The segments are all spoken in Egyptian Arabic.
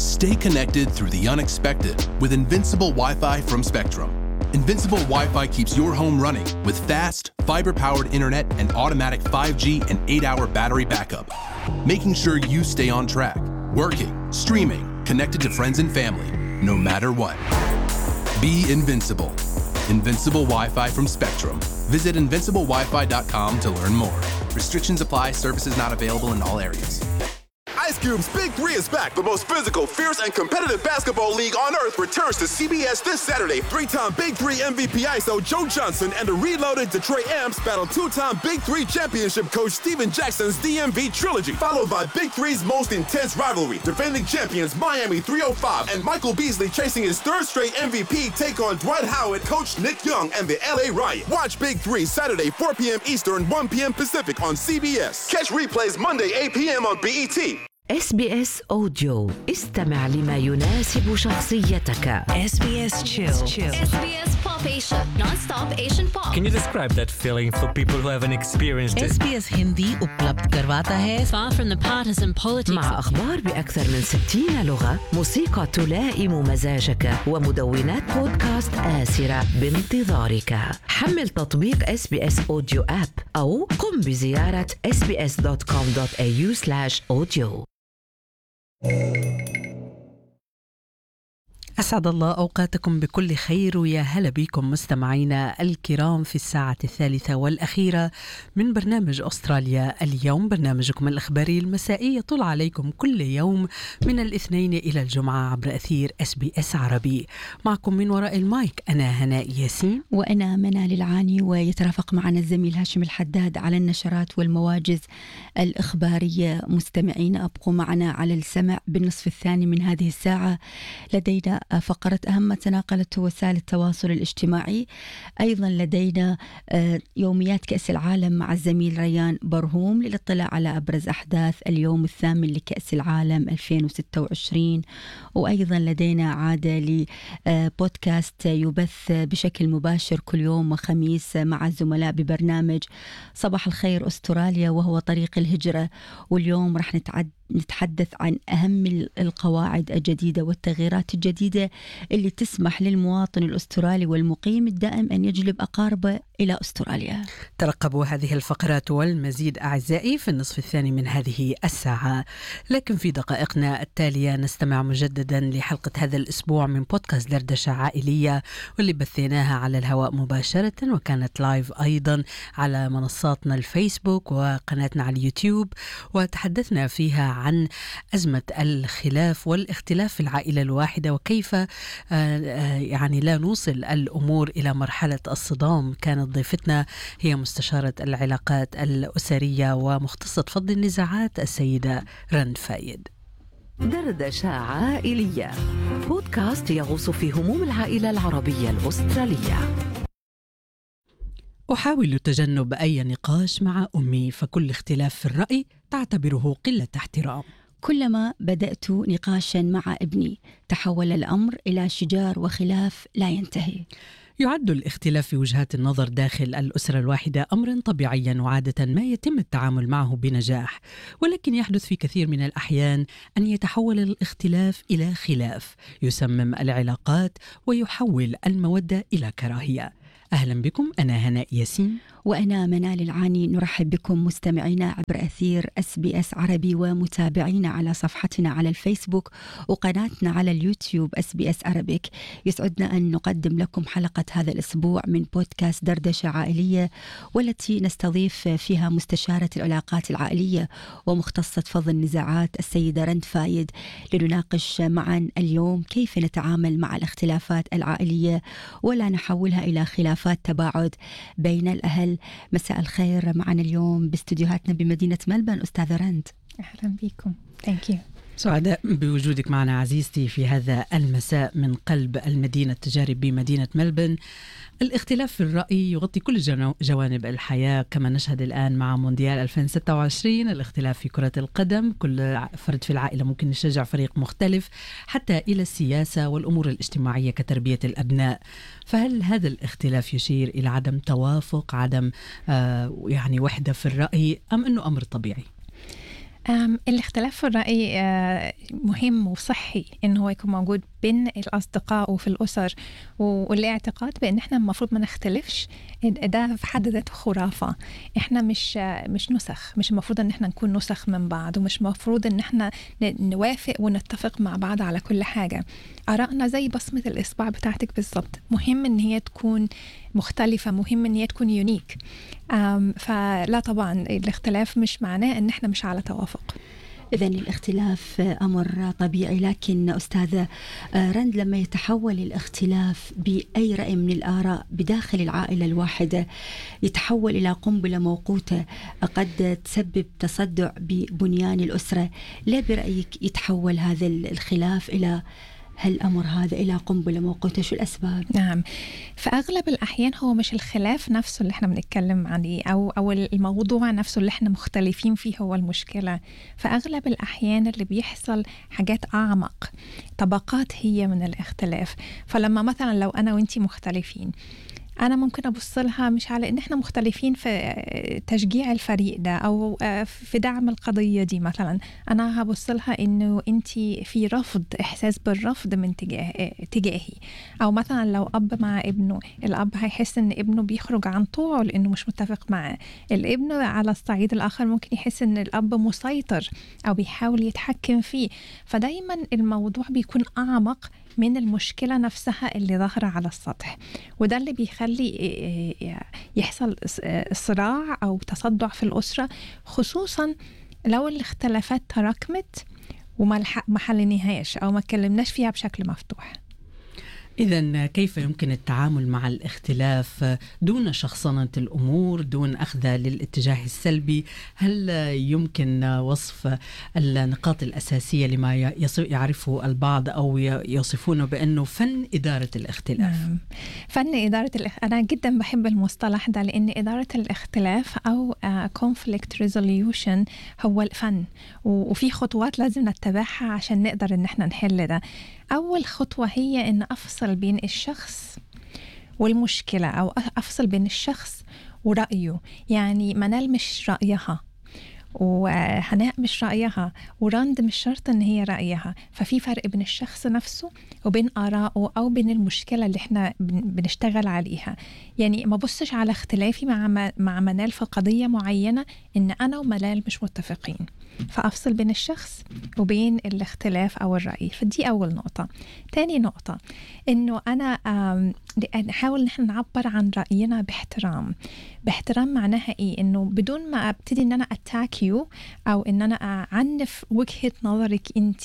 Stay connected through the unexpected with Invincible Wi Fi from Spectrum. Invincible Wi Fi keeps your home running with fast, fiber powered internet and automatic 5G and 8 hour battery backup, making sure you stay on track, working, streaming, connected to friends and family, no matter what. Be invincible. Invincible Wi Fi from Spectrum. Visit invinciblewifi.com to learn more. Restrictions apply, services not available in all areas. Ice Cube's Big Three is back. The most physical, fierce, and competitive basketball league on earth returns to CBS this Saturday. Three time Big Three MVP ISO Joe Johnson and the reloaded Detroit Amps battle two time Big Three championship coach Steven Jackson's DMV trilogy, followed by Big Three's most intense rivalry. Defending champions Miami 305 and Michael Beasley chasing his third straight MVP take on Dwight Howard, coach Nick Young, and the LA Riot. Watch Big Three Saturday, 4 p.m. Eastern, 1 p.m. Pacific on CBS. Catch replays Monday, 8 p.m. on E BET. اس بي اس اوديو استمع لما يناسب شخصيتك SBS Chill. SBS Pop Asia, non-stop Asian pop. Can you describe that feeling for people who haven't experienced it? SBS Hindi उपलब्ध करवाता है Far from the partisan politics. مع أخبار بأكثر من 60 لغة موسيقى تلائم مزاجك ومدونات بودكاست آسرة بانتظارك حمل تطبيق اس بي اس اوديو اب أو قم بزيارة sbs.com.au audio أسعد الله أوقاتكم بكل خير ويا هلا بكم مستمعينا الكرام في الساعة الثالثة والأخيرة من برنامج أستراليا اليوم برنامجكم الإخباري المسائي يطل عليكم كل يوم من الاثنين إلى الجمعة عبر أثير اس بي اس عربي معكم من وراء المايك أنا هناء ياسين وأنا منال العاني ويترافق معنا الزميل هاشم الحداد على النشرات والمواجز الإخبارية مستمعين أبقوا معنا على السمع بالنصف الثاني من هذه الساعة لدينا فقرة أهم ما تناقلته وسائل التواصل الاجتماعي أيضا لدينا آه، يوميات كأس العالم مع الزميل ريان برهوم للاطلاع على أبرز أحداث اليوم الثامن لكأس العالم 2026 وأيضا لدينا عادة لبودكاست يبث بشكل مباشر كل يوم وخميس مع الزملاء ببرنامج صباح الخير أستراليا وهو طريق الهجرة واليوم راح نتعد نتحدث عن أهم القواعد الجديدة والتغييرات الجديدة اللي تسمح للمواطن الأسترالي والمقيم الدائم أن يجلب أقاربه إلى أستراليا ترقبوا هذه الفقرات والمزيد أعزائي في النصف الثاني من هذه الساعة لكن في دقائقنا التالية نستمع مجددا لحلقة هذا الأسبوع من بودكاست دردشة عائلية واللي بثيناها على الهواء مباشرة وكانت لايف أيضا على منصاتنا الفيسبوك وقناتنا على اليوتيوب وتحدثنا فيها عن أزمة الخلاف والاختلاف في العائلة الواحدة وكيف آه، آه، يعني لا نوصل الأمور إلى مرحلة الصدام كانت ضيفتنا هي مستشارة العلاقات الأسرية ومختصة فض النزاعات السيدة رند فايد دردشة عائلية بودكاست يغوص في هموم العائلة العربية الأسترالية أحاول تجنب أي نقاش مع أمي فكل اختلاف في الرأي تعتبره قلة احترام كلما بدأت نقاشا مع ابني تحول الأمر إلى شجار وخلاف لا ينتهي يعد الاختلاف في وجهات النظر داخل الأسرة الواحدة أمرا طبيعيا وعادة ما يتم التعامل معه بنجاح ولكن يحدث في كثير من الأحيان أن يتحول الاختلاف إلى خلاف يسمم العلاقات ويحول المودة إلى كراهية أهلا بكم أنا هناء ياسين وأنا منال العاني نرحب بكم مستمعينا عبر أثير اس بي اس عربي ومتابعينا على صفحتنا على الفيسبوك وقناتنا على اليوتيوب اس بي اس عربيك يسعدنا أن نقدم لكم حلقة هذا الأسبوع من بودكاست دردشة عائلية والتي نستضيف فيها مستشارة العلاقات العائلية ومختصة فض النزاعات السيدة رند فايد لنناقش معا اليوم كيف نتعامل مع الاختلافات العائلية ولا نحولها إلى خلافات تباعد بين الأهل مساء الخير معنا اليوم باستديوهاتنا بمدينة ملبن أستاذة رند أهلا بكم ثانك يو سعداء بوجودك معنا عزيزتي في هذا المساء من قلب المدينة التجاري بمدينة ملبن الاختلاف في الرأي يغطي كل جنو- جوانب الحياة كما نشهد الآن مع مونديال 2026 الاختلاف في كرة القدم كل ع- فرد في العائلة ممكن يشجع فريق مختلف حتى إلى السياسة والأمور الاجتماعية كتربية الأبناء فهل هذا الاختلاف يشير إلى عدم توافق عدم آه يعني وحدة في الرأي أم أنه أمر طبيعي؟ أم، الاختلاف في الرأي آه، مهم وصحي إنه هو يكون موجود بين الأصدقاء وفي الأسر و- والاعتقاد بأن إحنا المفروض ما نختلفش ده في حد ذاته خرافة إحنا مش آه، مش نسخ مش المفروض إن إحنا نكون نسخ من بعض ومش المفروض إن إحنا ن- نوافق ونتفق مع بعض على كل حاجة آرائنا زي بصمة الإصبع بتاعتك بالظبط مهم إن هي تكون مختلفة مهم إن هي تكون يونيك أم، فلا طبعا الاختلاف مش معناه إن إحنا مش على توافق إذا الاختلاف أمر طبيعي لكن أستاذة آه، رند لما يتحول الاختلاف بأي رأي من الآراء بداخل العائلة الواحدة يتحول إلى قنبلة موقوتة قد تسبب تصدع ببنيان الأسرة لا برأيك يتحول هذا الخلاف إلى هالأمر هذا إلى قنبلة موقوتة شو الأسباب؟ نعم في أغلب الأحيان هو مش الخلاف نفسه اللي احنا بنتكلم عليه أو أو الموضوع نفسه اللي احنا مختلفين فيه هو المشكلة في أغلب الأحيان اللي بيحصل حاجات أعمق طبقات هي من الاختلاف فلما مثلا لو أنا وإنتي مختلفين أنا ممكن أبص لها مش على إن إحنا مختلفين في تشجيع الفريق ده أو في دعم القضية دي مثلا أنا هبص لها إنه أنت في رفض إحساس بالرفض من تجاه تجاهي أو مثلا لو أب مع ابنه الأب هيحس إن ابنه بيخرج عن طوعه لأنه مش متفق معاه الابن على الصعيد الآخر ممكن يحس إن الأب مسيطر أو بيحاول يتحكم فيه فدايما الموضوع بيكون أعمق من المشكلة نفسها اللي ظاهرة على السطح وده اللي بيخلي يحصل صراع أو تصدع في الأسرة خصوصا لو الاختلافات تراكمت وما حليناهاش أو ما اتكلمناش فيها بشكل مفتوح إذا كيف يمكن التعامل مع الاختلاف دون شخصنة الأمور دون أخذها للاتجاه السلبي هل يمكن وصف النقاط الأساسية لما يعرفه البعض أو يصفونه بأنه فن إدارة الاختلاف نعم. فن إدارة الاخ... أنا جدا بحب المصطلح ده لأن إدارة الاختلاف أو uh, conflict resolution هو الفن وفي خطوات لازم نتبعها عشان نقدر إن احنا نحل ده أول خطوة هي إن أفصل بين الشخص والمشكلة أو أفصل بين الشخص ورأيه يعني منال مش رأيها وهناء مش رأيها وراند مش شرط إن هي رأيها ففي فرق بين الشخص نفسه وبين آرائه أو بين المشكلة اللي إحنا بنشتغل عليها يعني ما بصش على اختلافي مع مع منال في قضية معينة إن أنا ومنال مش متفقين فأفصل بين الشخص وبين الاختلاف أو الرأي فدي أول نقطة تاني نقطة إنه أنا نحاول إن احنا نعبر عن رأينا باحترام باحترام معناها إيه إنه بدون ما أبتدي إن أنا أتاك يو أو إن أنا أعنف وجهة نظرك أنت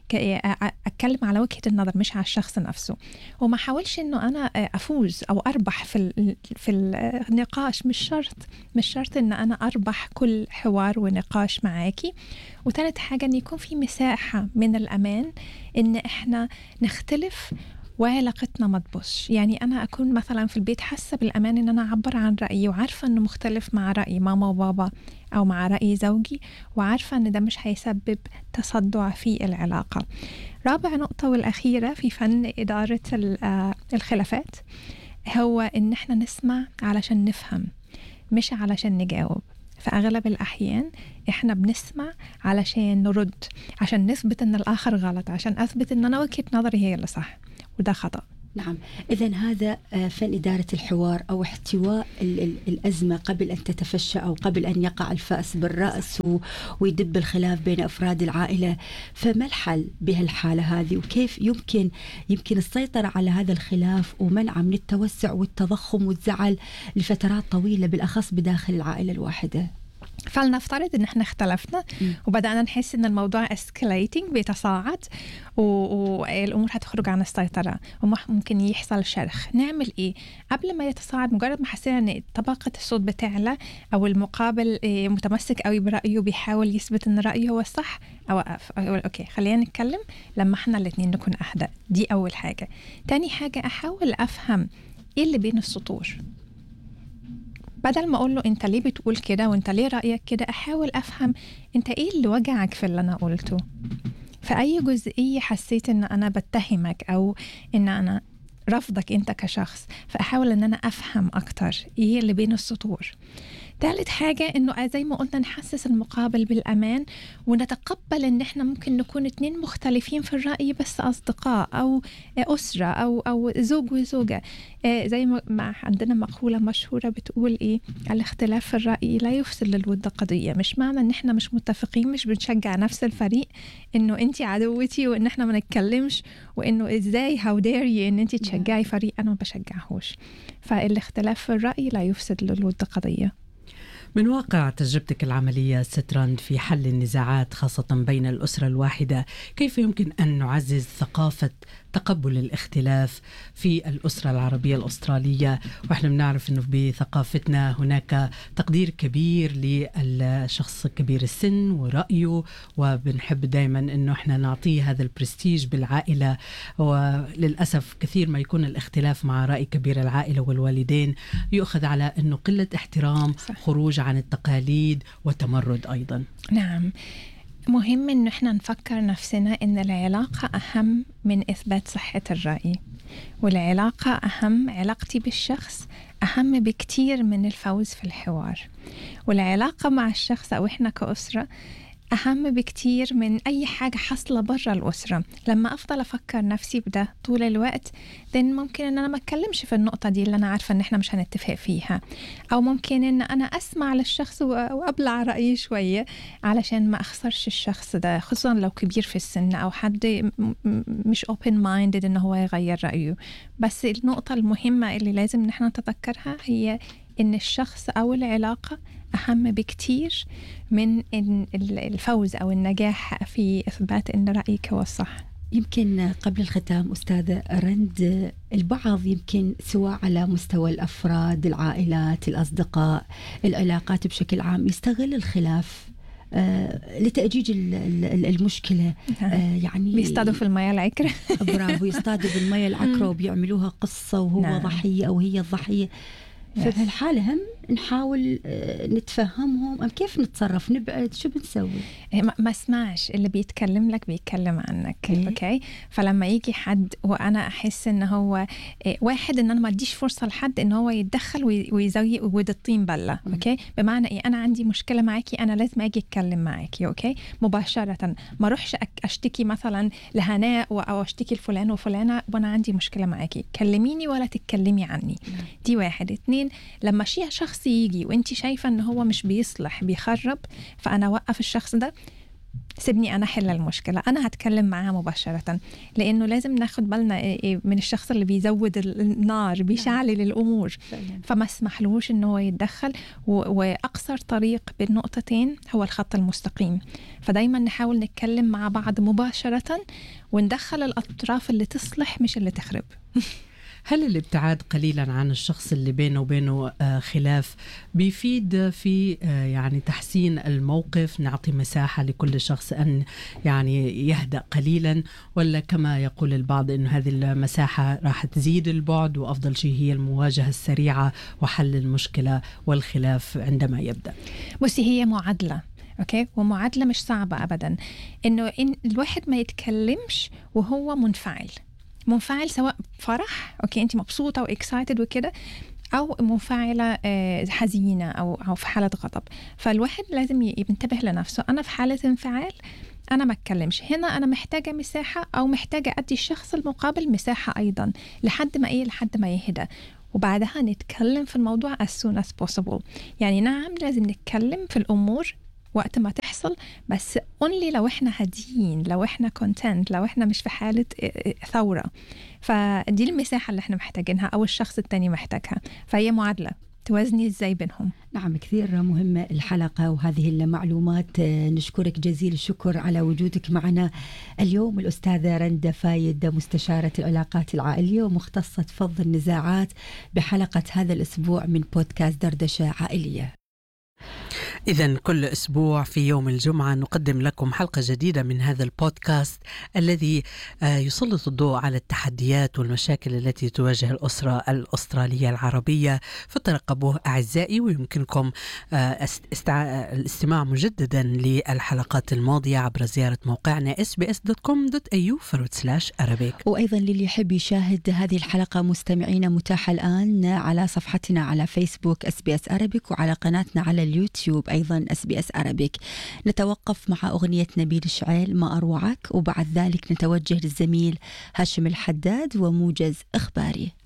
أتكلم على وجهة النظر مش على الشخص نفسه وما أحاولش إنه أنا أفوز أو أربح في في النقاش مش شرط مش شرط إن أنا أربح كل حوار ونقاش معاكي وثالث حاجة إن يكون في مساحة من الأمان إن إحنا نختلف وعلاقتنا ما تبصش يعني أنا أكون مثلا في البيت حاسة بالأمان إن أنا أعبر عن رأيي وعارفة إنه مختلف مع رأي ماما وبابا أو مع رأي زوجي وعارفة إن ده مش هيسبب تصدع في العلاقة رابع نقطة والأخيرة في فن إدارة الخلافات هو إن إحنا نسمع علشان نفهم مش علشان نجاوب في أغلب الأحيان إحنا بنسمع علشان نرد عشان نثبت إن الآخر غلط عشان أثبت إن أنا وجهة نظري هي اللي صح وده خطأ نعم إذا هذا فن إدارة الحوار أو احتواء الأزمة قبل أن تتفشى أو قبل أن يقع الفأس بالرأس ويدب الخلاف بين أفراد العائلة فما الحل بهالحالة هذه وكيف يمكن يمكن السيطرة على هذا الخلاف ومنعه من التوسع والتضخم والزعل لفترات طويلة بالأخص بداخل العائلة الواحدة فلنفترض ان احنا اختلفنا م. وبدانا نحس ان الموضوع اسكليتنج بيتصاعد والامور هتخرج عن السيطره وممكن يحصل شرخ نعمل ايه قبل ما يتصاعد مجرد ما حسينا ان طبقه الصوت بتعلى او المقابل متمسك قوي برايه بيحاول يثبت ان رايه هو الصح اوقف اقول اوكي خلينا نتكلم لما احنا الاثنين نكون اهدى دي اول حاجه تاني حاجه احاول افهم ايه اللي بين السطور بدل ما اقول له انت ليه بتقول كده وانت ليه رايك كده احاول افهم انت ايه اللي وجعك في اللي انا قلته في اي جزئيه حسيت ان انا بتهمك او ان انا رفضك انت كشخص فاحاول ان انا افهم اكتر ايه اللي بين السطور ثالث حاجة إنه زي ما قلنا نحسس المقابل بالأمان ونتقبل إن إحنا ممكن نكون اتنين مختلفين في الرأي بس أصدقاء أو أسرة أو أو زوج وزوجة آه، زي ما ما عندنا مقولة مشهورة بتقول إيه الاختلاف في الرأي لا يفسد للود قضية مش معنى إن إحنا مش متفقين مش بنشجع نفس الفريق إنه أنت عدوتي وإن إحنا ما نتكلمش وإنه إزاي هاو دير إن أنت تشجعي فريق أنا ما بشجعهوش فالاختلاف في الرأي لا يفسد للود قضية من واقع تجربتك العملية ستراند في حل النزاعات خاصة بين الأسرة الواحدة كيف يمكن أن نعزز ثقافة تقبل الاختلاف في الأسرة العربية الأسترالية وإحنا بنعرف أنه بثقافتنا هناك تقدير كبير للشخص كبير السن ورأيه وبنحب دائما أنه إحنا نعطيه هذا البرستيج بالعائلة وللأسف كثير ما يكون الاختلاف مع رأي كبير العائلة والوالدين يؤخذ على أنه قلة احترام صح. خروج عن التقاليد وتمرد أيضا نعم مهم إنه إحنا نفكر نفسنا إن العلاقة أهم من إثبات صحة الرأي والعلاقة أهم علاقتي بالشخص أهم بكتير من الفوز في الحوار والعلاقة مع الشخص أو إحنا كأسرة أهم بكتير من أي حاجة حاصلة برا الأسرة لما أفضل أفكر نفسي بده طول الوقت then ممكن إن أنا ما أتكلمش في النقطة دي اللي أنا عارفة إن إحنا مش هنتفق فيها أو ممكن إن أنا أسمع للشخص و- وأبلع رأيي شوية علشان ما أخسرش الشخص ده خصوصا لو كبير في السن أو حد م- م- مش open minded إن هو يغير رأيه بس النقطة المهمة اللي لازم نحن نتذكرها هي إن الشخص أو العلاقة أهم بكتير من إن ال- الفوز أو النجاح في إثبات إن رأيك هو الصح يمكن قبل الختام أستاذة رند البعض يمكن سواء على مستوى الأفراد العائلات الأصدقاء العلاقات بشكل عام يستغل الخلاف آه لتأجيج ال- ال- المشكلة آه يعني بيصطادوا في المياه العكرة برافو يصطادوا بالمية العكرة وبيعملوا قصة وهو نعم. ضحية أو هي الضحية فبهالحالة هم نحاول آه، نتفهمهم أم كيف نتصرف نبعد شو بنسوي إيه، ما ما اسمعش اللي بيتكلم لك بيتكلم عنك إيه. اوكي فلما يجي حد وانا احس ان هو إيه، واحد ان انا ما اديش فرصه لحد ان هو يتدخل وي- ويزوي ود الطين بله اوكي بمعنى ايه انا عندي مشكله معاكي انا لازم اجي اتكلم معاكي اوكي مباشره ما اروحش أك- اشتكي مثلا لهناء و- او اشتكي لفلان وفلانه وانا عندي مشكله معاكي كلميني ولا تتكلمي عني دي واحد اتنين لما شي شخص يجي وانت شايفه ان هو مش بيصلح بيخرب فانا اوقف الشخص ده سيبني انا احل المشكله انا هتكلم معاه مباشره لانه لازم ناخد بالنا إيه- إيه من الشخص اللي بيزود ال- النار بيشعلل الامور فما اسمحلوش ان هو يتدخل و- واقصر طريق بين نقطتين هو الخط المستقيم فدايما نحاول نتكلم مع بعض مباشره وندخل الاطراف اللي تصلح مش اللي تخرب هل الابتعاد قليلا عن الشخص اللي بينه وبينه آه، خلاف بيفيد في آه، يعني تحسين الموقف نعطي مساحة لكل شخص أن يعني يهدأ قليلا ولا كما يقول البعض أنه هذه المساحة راح تزيد البعد وأفضل شيء هي المواجهة السريعة وحل المشكلة والخلاف عندما يبدأ بصي هي معادلة اوكي ومعادلة مش صعبة ابدا انه إن الواحد ما يتكلمش وهو منفعل منفعل سواء فرح اوكي انت مبسوطة واكسايتد وكده او منفعله آه، حزينه او او في حاله غضب فالواحد لازم ي- ينتبه لنفسه انا في حاله انفعال انا ما اتكلمش هنا انا محتاجه مساحه او محتاجه ادي الشخص المقابل مساحه ايضا لحد ما ايه لحد ما يهدى وبعدها نتكلم في الموضوع as soon as possible يعني نعم لازم نتكلم في الامور وقت ما تحصل بس اونلي لو احنا هاديين لو احنا كونتنت لو احنا مش في حاله اه، اه، ثوره فدي المساحه اللي احنا محتاجينها او الشخص التاني محتاجها فهي معادله توازني ازاي بينهم نعم كثير مهمة الحلقة وهذه المعلومات آه، نشكرك جزيل الشكر على وجودك معنا اليوم الأستاذة رندا فايد مستشارة العلاقات العائلية ومختصة فض النزاعات بحلقة هذا الأسبوع من بودكاست دردشة عائلية إذا كل أسبوع في يوم الجمعة نقدم لكم حلقة جديدة من هذا البودكاست الذي آه، يسلط الضوء على التحديات والمشاكل التي تواجه الأسرة الأسترالية العربية فترقبوه أعزائي ويمكنكم آه، الاستماع مجددا للحلقات الماضية عبر زيارة موقعنا sbs.com.au Arabic وأيضا للي يحب يشاهد هذه الحلقة مستمعينا متاحة الآن على صفحتنا على فيسبوك اس بي اس Arabic وعلى قناتنا على اليوتيوب أيضا اس بي اس Arabic نتوقف مع أغنية نبيل الشعيل ما أروعك وبعد ذلك نتوجه للزميل هاشم الحداد وموجز إخباري